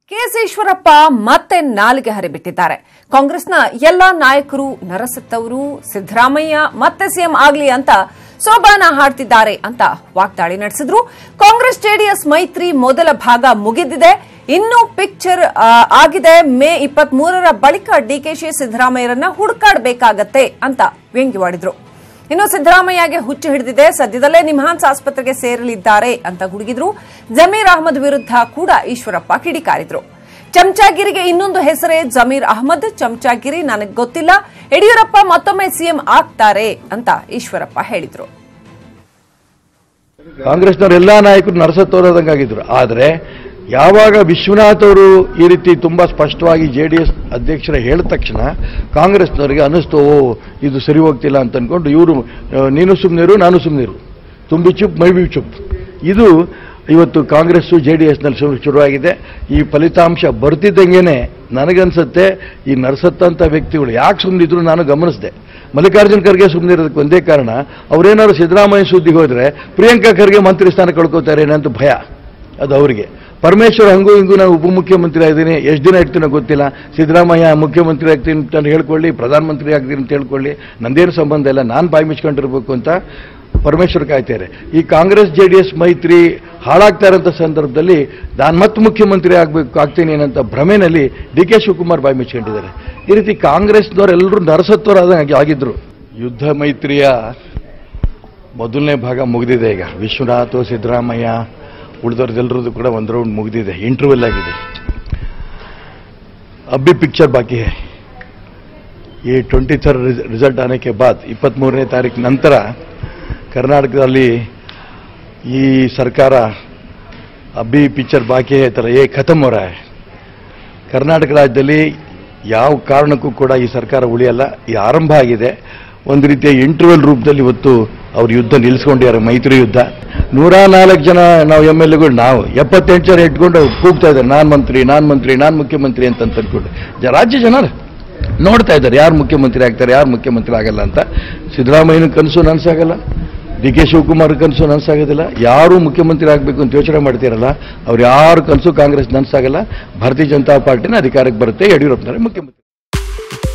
KS Eshwarappa ಮತ್ತೆ ನಾಲಿಗೆ ಹರಿಬಿಟ್ಟಿದ್ದಾರೆ ಕಾಂಗ್ರೆಸ್ನ ಎಲ್ಲಾ ನಾಯಕರು ನರಸತ್ತವರು ಸಿದ್ದರಾಮಯ್ಯ ಮತ್ತೆ ಸಿಎಂ ಆಗ್ಲಿ ಅಂತ ಸೋಬಾನ ಹಾಡ್ತಿದ್ದಾರೆ ಅಂತ ವಾಗ್ದಾಳಿ ನಡೆಸಿದ್ರು ಕಾಂಗ್ರೆಸ್ ಜೆಡಿಎಸ್ ಮೈತ್ರಿ ಮೊದಲ ಭಾಗ ಮುಗಿದಿದೆ ಇನ್ನು ಪಿಕ್ಚರ್ ಆ, ಆಗಿದೆ ಮೇ ಇಪ್ಪತ್ತ್ ಮೂರರ ಬಳಿಕ ಡಿಕೆಶಿ ಸಿದ್ದರಾಮಯ್ಯರನ್ನ ಹುಡುಕಾಡಬೇಕಾಗತ್ತೆ ಅಂತ ವ್ಯಂಗ್ಯವಾಡಿದ್ರು ಇನ್ನು ಸಿದ್ದರಾಮಯ್ಯಗೆ ಹುಚ್ಚು ಹಿಡಿದಿದೆ ಸದ್ಯದಲ್ಲೇ ನಿಮ್ಹಾನ್ಸ್ ಆಸ್ಪತ್ರೆಗೆ ಸೇರಲಿದ್ದಾರೆ ಅಂತ ಗುಡುಗಿದ್ರು ಜಮೀರ್ ಅಹಮದ್ ವಿರುದ್ಧ ಕೂಡ ಈಶ್ವರಪ್ಪ ಕಿಡಿಕಾರಿದ್ರು ಚಮಚಾಗಿರಿಗೆ ಇನ್ನೊಂದು ಹೆಸರೇ ಜಮೀರ್ ಅಹಮದ್ ಚಮಚಾಗಿರಿ ನನಗೆ ಗೊತ್ತಿಲ್ಲ ಯಡಿಯೂರಪ್ಪ ಮತ್ತೊಮ್ಮೆ ಸಿಎಂ ಆಗ್ತಾರೆ ಅಂತ ಈಶ್ವರಪ್ಪ ಹೇಳಿದ್ರು ಕಾಂಗ್ರೆಸ್ನವ್ರ ಎಲ್ಲಾ ನಾಯಕರು ನರಸತ್ತೋರದಂಗಾಗಿದ್ರು ಆದರೆ ಯಾವಾಗ ವಿಶ್ವನಾಥ್ ಅವರು ಈ ರೀತಿ ತುಂಬಾ ಸ್ಪಷ್ಟವಾಗಿ ಜೆ ಡಿ ಎಸ್ ಅಧ್ಯಕ್ಷರ ಹೇಳಿದ ತಕ್ಷಣ ಕಾಂಗ್ರೆಸ್ನವರಿಗೆ ಅನ್ನಿಸ್ತು ಓ ಇದು ಸರಿ ಹೋಗ್ತಿಲ್ಲ ಅಂತ ಅನ್ಕೊಂಡು ಇವರು ನೀನು ಸುಮ್ಮನಿರು ನಾನು ಸುಮ್ಮನಿರು ತುಂಬಿ ಚುಪ್ ಮೈ ಬಿ ಚುಪ್ ಇದು ಇವತ್ತು ಕಾಂಗ್ರೆಸ್ಸು ಜೆ ಡಿ ಎಸ್ನಲ್ಲಿ ಶುರು ಶುರುವಾಗಿದೆ ಈ ಫಲಿತಾಂಶ ಬರ್ತಿದ್ದಂಗೆನೆ ನನಗನ್ಸುತ್ತೆ ಈ ನರಸತ್ತಂಥ ವ್ಯಕ್ತಿಗಳು ಯಾಕೆ ಸುಮ್ಮನಿದ್ರು ನಾನು ಗಮನಿಸಿದೆ ಮಲ್ಲಿಕಾರ್ಜುನ್ ಖರ್ಗೆ ಸುಮ್ಮನಿರೋದಕ್ಕೆ ಒಂದೇ ಕಾರಣ ಅವರೇನಾದ್ರು ಸಿದ್ದರಾಮಯ್ಯ ಸುದ್ದಿಗೆ ಹೋದ್ರೆ ಪ್ರಿಯಾಂಕಾ ಖರ್ಗೆ ಮಂತ್ರಿ ಸ್ಥಾನ ಕಳ್ಕೊತಾರೆ ಅಂತ ಭಯ ಅದು ಅವರಿಗೆ ಪರಮೇಶ್ವರ್ ಹಂಗೂ ಹಿಂಗೂ ನಾನು ಉಪಮುಖ್ಯಮಂತ್ರಿ ಆಗಿದ್ದೀನಿ ಎಷ್ಟು ದಿನ ಇರ್ತೀನೋ ಗೊತ್ತಿಲ್ಲ ಸಿದ್ದರಾಮಯ್ಯ ಮುಖ್ಯಮಂತ್ರಿ ಆಗ್ತೀನಿ ಅಂತ ಹೇಳ್ಕೊಳ್ಳಿ ಪ್ರಧಾನಮಂತ್ರಿ ಆಗ್ತೀನಿ ಅಂತ ಹೇಳ್ಕೊಳ್ಳಿ ನಂದೇನು ಸಂಬಂಧ ಇಲ್ಲ ನಾನು ಬಾಯಿ ಮುಚ್ಕೊಂಡಿರ್ಬೇಕು ಅಂತ ಪರಮೇಶ್ವರ್ ಕಾಯ್ತಾರೆ ಈ ಕಾಂಗ್ರೆಸ್ ಜೆ ಡಿ ಎಸ್ ಮೈತ್ರಿ ಹಾಳಾಗ್ತಾ ಇರೋಂಥ ಸಂದರ್ಭದಲ್ಲಿ ನಾನು ಮತ್ತೆ ಮುಖ್ಯಮಂತ್ರಿ ಆಗಬೇಕು ಆಗ್ತೀನಿ ಅನ್ನೋಂಥ ಭ್ರಮೆನಲ್ಲಿ ಡಿ ಕೆ ಶಿವಕುಮಾರ್ ಬಾಯಿ ಮುಚ್ಕೊಂಡಿದ್ದಾರೆ ಈ ರೀತಿ ಕಾಂಗ್ರೆಸ್ನವರೆಲ್ಲರೂ ನರಸತ್ವರಾದಂಗೆ ಆಗಿದ್ರು ಯುದ್ಧ ಮೈತ್ರಿಯ ಮೊದಲನೇ ಭಾಗ ಮುಗಿದಿದೆ ಈಗ ವಿಶ್ವನಾಥ್ ಸಿದ್ದರಾಮಯ್ಯ ಉಳಿದವ್ರದ್ದೆಲ್ಲರದ್ದು ಕೂಡ ಒಂದು ರೌಂಡ್ ಮುಗಿದಿದೆ ಇಂಟರ್ವೆಲ್ ಆಗಿದೆ अभी पिक्चर बाकी है ये ಟ್ವೆಂಟಿ ಥರ್ಡ್ ರಿಸಲ್ಟ್ ಆನೆ ಕೆ ಬಾದ್ ಇಪ್ಪತ್ತ್ಮೂರನೇ ತಾರೀಕು ನಂತರ ಕರ್ನಾಟಕದಲ್ಲಿ ಈ ಸರ್ಕಾರ ಅಬ್ಬಿ ಪಿಕ್ಚರ್ ಬಾಕಿ है ತರ ಏ ಖತಮ್ हो रहा है ಕರ್ನಾಟಕ ರಾಜ್ಯದಲ್ಲಿ ಯಾವ ಕಾರಣಕ್ಕೂ ಕೂಡ ಈ ಸರ್ಕಾರ ಉಳಿಯಲ್ಲ ಈ ಆರಂಭ ಆಗಿದೆ ಒಂದು ರೀತಿಯ ಇಂಟರ್ವೆಲ್ ರೂಪದಲ್ಲಿ ಇವತ್ತು ಅವ್ರ ಯುದ್ಧ ನಿಲ್ಲಿಸ್ಕೊಂಡಿದ್ದಾರೆ ಮೈತ್ರಿ ಯುದ್ಧ ನೂರ ನಾಲ್ಕು ಜನ ನಾವು ಎಮ್ ಎಲ್ ಎಗಳು ನಾವು ಎಪ್ಪತ್ತೆಂಟು ಜನ ಇಟ್ಕೊಂಡು ಕೂಗ್ತಾ ಇದ್ದಾರೆ ನಾನ್ ಮಂತ್ರಿ ನಾನ್ ಮಂತ್ರಿ ನಾನ್ ಮುಖ್ಯಮಂತ್ರಿ ಅಂತ ಅಂತ ಅನ್ಕೊಂಡು ಜ- ರಾಜ್ಯ ಜನ ನೋಡ್ತಾ ಇದ್ದಾರೆ ಯಾರು ಮುಖ್ಯಮಂತ್ರಿ ಆಗ್ತಾರೆ ಯಾರು ಮುಖ್ಯಮಂತ್ರಿ ಆಗಲ್ಲ ಅಂತ ಸಿದ್ದರಾಮಯ್ಯನ ಕನಸು ನನಸಾಗಲ್ಲ ಡಿ ಕೆ ಶಿವಕುಮಾರ್ ಕನಸು ನನಸಾಗೋದಿಲ್ಲ ಯಾರು ಮುಖ್ಯಮಂತ್ರಿ ಆಗಬೇಕು ಅಂತ ಯೋಚನೆ ಮಾಡ್ತಿರಲ್ಲ ಅವ್ರು ಯಾರು ಕನಸು ಕಾಂಗ್ರೆಸ್ ನನಸಾಗಲ್ಲ ಭಾರತೀಯ ಜನತಾ ಪಾರ್ಟಿನ ಅಧಿಕಾರಕ್ಕೆ ಬರುತ್ತೆ ಯಡಿಯೂರಪ್ಪನವರೇ ಮುಖ್ಯಮಂತ್ರಿ